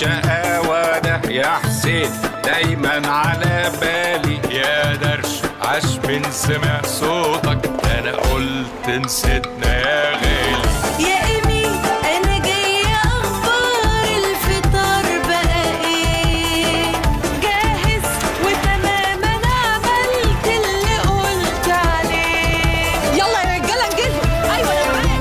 الشقاوة ده يا حسين دايما على بالي يا درش عاش من سمع صوتك انا قلت نسيتنا يا غالي يا إيمي أنا جاية أخبار الفطار بقى إيه جاهز وتمام أنا عملت اللي قلت عليه يلا يا رجالة انجزوا أيوة أنا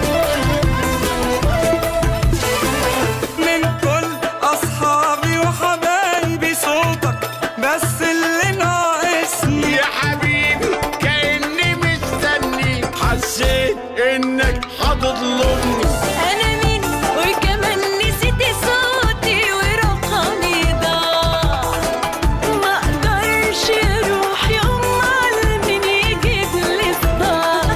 معاك من كل أصحابي وحبايبي صوتك بس اللي ناقصني يا حبيبي كأني مستني حسيت انك هتظلمني أنا مين وكمان نسيت صوتي ورقمي ضاع ما أقدرش أروح يوم على مين يجيب لي صداع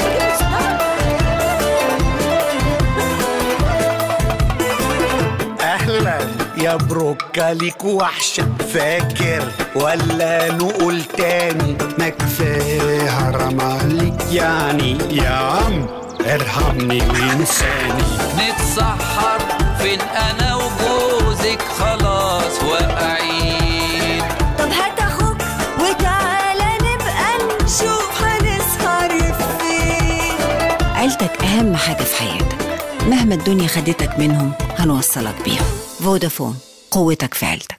اهلا يا بروكا ليك وحشة فاكر ولا نقول تاني ما كفاية حرام عليك يعني يا عم ارحمني وانساني نتسحر فين انا وجوزك خلاص واقعين طب هات أخوك وتعالى نبقى نشوف هنسهر فين عيلتك أهم حاجة في حياتك مهما الدنيا خدتك منهم هنوصلك بيهم فودافون قوتك في عيلتك